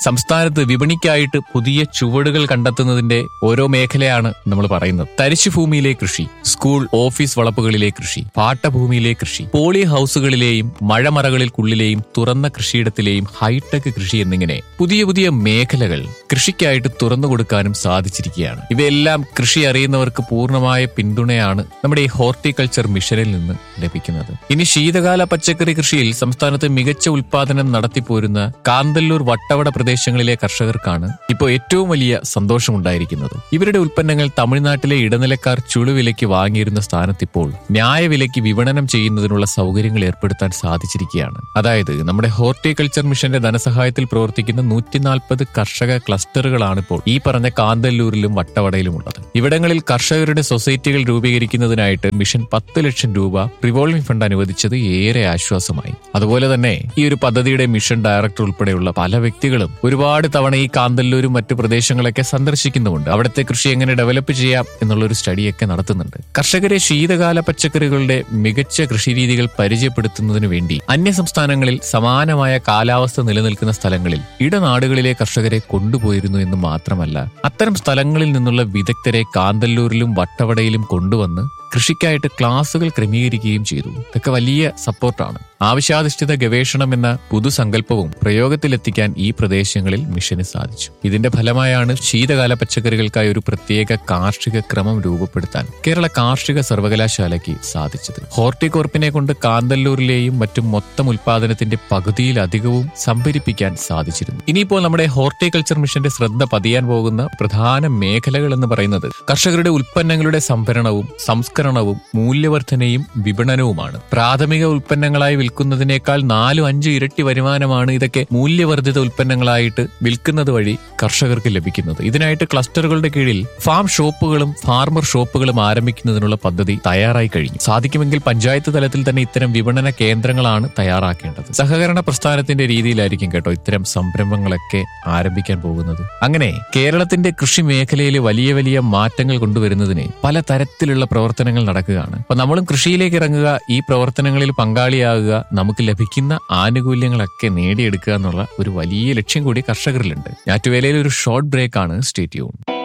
സംസ്ഥാനത്ത് വിപണിക്കായിട്ട് പുതിയ ചുവടുകൾ കണ്ടെത്തുന്നതിന്റെ ഓരോ മേഖലയാണ് നമ്മൾ പറയുന്നത് തരിശു ഭൂമിയിലെ കൃഷി സ്കൂൾ ഓഫീസ് വളപ്പുകളിലെ കൃഷി പാട്ടഭൂമിയിലെ കൃഷി പോളി ഹൗസുകളിലെയും മഴമറകളിൽക്കുള്ളിലെയും തുറന്ന കൃഷിയിടത്തിലെയും ഹൈടെക് കൃഷി എന്നിങ്ങനെ പുതിയ പുതിയ മേഖലകൾ കൃഷിക്കായിട്ട് തുറന്നു കൊടുക്കാനും സാധിച്ചിരിക്കുകയാണ് ഇവയെല്ലാം കൃഷി അറിയുന്നവർക്ക് പൂർണ്ണമായ പിന്തുണയാണ് നമ്മുടെ ഈ ഹോർട്ടിക്കൾച്ചർ മിഷനിൽ നിന്ന് ലഭിക്കുന്നത് ഇനി ശീതകാല പച്ചക്കറി കൃഷിയിൽ സംസ്ഥാനത്ത് മികച്ച ഉൽപാദനം നടത്തിപ്പോരുന്ന കാന്തല്ലൂർ വട്ടവട പ്രദേശങ്ങളിലെ കർഷകർക്കാണ് ഇപ്പോൾ ഏറ്റവും വലിയ സന്തോഷമുണ്ടായിരിക്കുന്നത് ഇവരുടെ ഉൽപ്പന്നങ്ങൾ തമിഴ്നാട്ടിലെ ഇടനിലക്കാർ ചുളുവിലയ്ക്ക് വാങ്ങിയിരുന്ന സ്ഥാനത്തിപ്പോൾ ന്യായവിലയ്ക്ക് വിപണനം ചെയ്യുന്നതിനുള്ള സൗകര്യങ്ങൾ ഏർപ്പെടുത്താൻ സാധിച്ചിരിക്കുകയാണ് അതായത് നമ്മുടെ ഹോർട്ടിക്കൾച്ചർ മിഷന്റെ ധനസഹായത്തിൽ പ്രവർത്തിക്കുന്ന നൂറ്റിനാൽപ്പത് കർഷക ക്ലസ്റ്ററുകളാണ് ഇപ്പോൾ ഈ പറഞ്ഞ കാന്തല്ലൂരിലും വട്ടവടയിലും ഉള്ളത് ഇവിടങ്ങളിൽ കർഷകരുടെ സൊസൈറ്റികൾ രൂപീകരിക്കുന്നതിനായിട്ട് മിഷൻ പത്ത് ലക്ഷം രൂപ റിവോൾവിംഗ് ഫണ്ട് അനുവദിച്ചത് ഏറെ ആശ്വാസമായി അതുപോലെ തന്നെ ഈ ഒരു പദ്ധതിയുടെ മിഷൻ ഡയറക്ടർ ഉൾപ്പെടെയുള്ള പല വ്യക്തികളും ഒരുപാട് തവണ ഈ കാന്തല്ലൂരും മറ്റു പ്രദേശങ്ങളൊക്കെ സന്ദർശിക്കുന്നുമുണ്ട് അവിടുത്തെ കൃഷി എങ്ങനെ ഡെവലപ്പ് ചെയ്യാം എന്നുള്ള ഒരു സ്റ്റഡിയൊക്കെ നടത്തുന്നുണ്ട് കർഷകരെ ശീതകാല പച്ചക്കറികളുടെ മികച്ച കൃഷിരീതികൾ പരിചയപ്പെടുത്തുന്നതിനു വേണ്ടി അന്യ സംസ്ഥാനങ്ങളിൽ സമാനമായ കാലാവസ്ഥ നിലനിൽക്കുന്ന സ്ഥലങ്ങളിൽ ഇടനാടുകളിലെ കർഷകരെ കൊണ്ടുപോയിരുന്നു എന്ന് മാത്രമല്ല അത്തരം സ്ഥലങ്ങളിൽ നിന്നുള്ള വിദഗ്ധരെ കാന്തല്ലൂരിലും വട്ടവടയിലും കൊണ്ടുവന്ന് കൃഷിക്കായിട്ട് ക്ലാസുകൾ ക്രമീകരിക്കുകയും ചെയ്തു ഇതൊക്കെ വലിയ സപ്പോർട്ടാണ് ആവശ്യാധിഷ്ഠിത ഗവേഷണം എന്ന പുതുസങ്കല്പവും പ്രയോഗത്തിലെത്തിക്കാൻ ഈ പ്രദേശങ്ങളിൽ മിഷന് സാധിച്ചു ഇതിന്റെ ഫലമായാണ് ശീതകാല പച്ചക്കറികൾക്കായി ഒരു പ്രത്യേക കാർഷിക ക്രമം രൂപപ്പെടുത്താൻ കേരള കാർഷിക സർവകലാശാലയ്ക്ക് സാധിച്ചത് ഹോർട്ടികോർപ്പിനെ കൊണ്ട് കാന്തല്ലൂരിലെയും മറ്റും മൊത്തം ഉൽപാദനത്തിന്റെ പകുതിയിലധികവും സംഭരിപ്പിക്കാൻ സാധിച്ചിരുന്നു ഇനിയിപ്പോൾ നമ്മുടെ ഹോർട്ടിക്കൾച്ചർ മിഷന്റെ ശ്രദ്ധ പതിയാൻ പോകുന്ന പ്രധാന മേഖലകൾ എന്ന് പറയുന്നത് കർഷകരുടെ ഉൽപ്പന്നങ്ങളുടെ സംഭരണവും സംസ്കരണവും മൂല്യവർദ്ധനയും വിപണനവുമാണ് പ്രാഥമിക ഉൽപ്പന്നങ്ങളായി വിൽക്കുന്നതിനേക്കാൾ നാലും അഞ്ച് ഇരട്ടി വരുമാനമാണ് ഇതൊക്കെ മൂല്യവർദ്ധിത ഉൽപ്പന്നങ്ങളായിട്ട് വിൽക്കുന്നത് വഴി കർഷകർക്ക് ലഭിക്കുന്നത് ഇതിനായിട്ട് ക്ലസ്റ്ററുകളുടെ കീഴിൽ ഫാം ഷോപ്പുകളും ഫാർമർ ഷോപ്പുകളും ആരംഭിക്കുന്നതിനുള്ള പദ്ധതി തയ്യാറായി കഴിഞ്ഞു സാധിക്കുമെങ്കിൽ പഞ്ചായത്ത് തലത്തിൽ തന്നെ ഇത്തരം വിപണന കേന്ദ്രങ്ങളാണ് തയ്യാറാക്കേണ്ടത് സഹകരണ പ്രസ്ഥാനത്തിന്റെ രീതിയിലായിരിക്കും കേട്ടോ ഇത്തരം സംരംഭങ്ങളൊക്കെ ആരംഭിക്കാൻ പോകുന്നത് അങ്ങനെ കേരളത്തിന്റെ കൃഷി മേഖലയിൽ വലിയ വലിയ മാറ്റങ്ങൾ കൊണ്ടുവരുന്നതിന് പല തരത്തിലുള്ള പ്രവർത്തനങ്ങൾ നടക്കുകയാണ് അപ്പൊ നമ്മളും കൃഷിയിലേക്ക് ഇറങ്ങുക ഈ പ്രവർത്തനങ്ങളിൽ പങ്കാളിയാകുക നമുക്ക് ലഭിക്കുന്ന ആനുകൂല്യങ്ങളൊക്കെ നേടിയെടുക്കുക എന്നുള്ള ഒരു വലിയ ലക്ഷ്യം കൂടി കർഷകരിലുണ്ട് ഞാറ്റുവേലയിൽ ഒരു ഷോർട്ട് ബ്രേക്ക് ആണ് സ്റ്റേറ്റ്യൂൺ